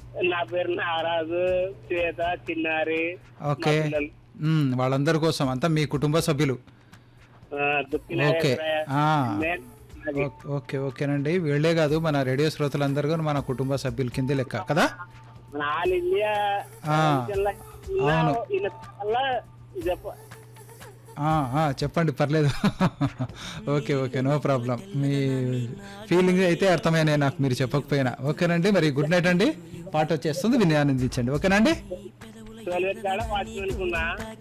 నా పేరు నారాజు శ్వేత చిన్నారి ఓకే మా పిల్లలు. మ్మ్, వాళ్ళందరి కోసం అంతా మీ కుటుంబ సభ్యులు ఆ, దుక్కి ఓకే నాగేశ్వరయ్య. ఆ, నేను అది. ఓ- ఓకే ఓకేనండి వీళ్ళే కాదు మన రేడియో శ్రోతలందరూ కూడా మన కుటుంబ సభ్యుల కింద లెక్క కదా మన ఆల్ ఇండియా ఆ, జిల్లా అవును. ఈయన వల్ల చెప్ప ఆ, ఆ, చెప్పండి పర్లేదు ఓకే ఓకే నో ప్రాబ్లం మీ ఫీలింగ్ అయితే అర్థమైనాయి నాకు మీరు చెప్పకపోయినా ఓకేనండి మరి గుడ్ నైట్ అండి పాట వచ్చేస్తుంది విని ఆనందించండి ఓకేనండి టోల్గేట్ కాడ వాచ్మెన్ కున్నా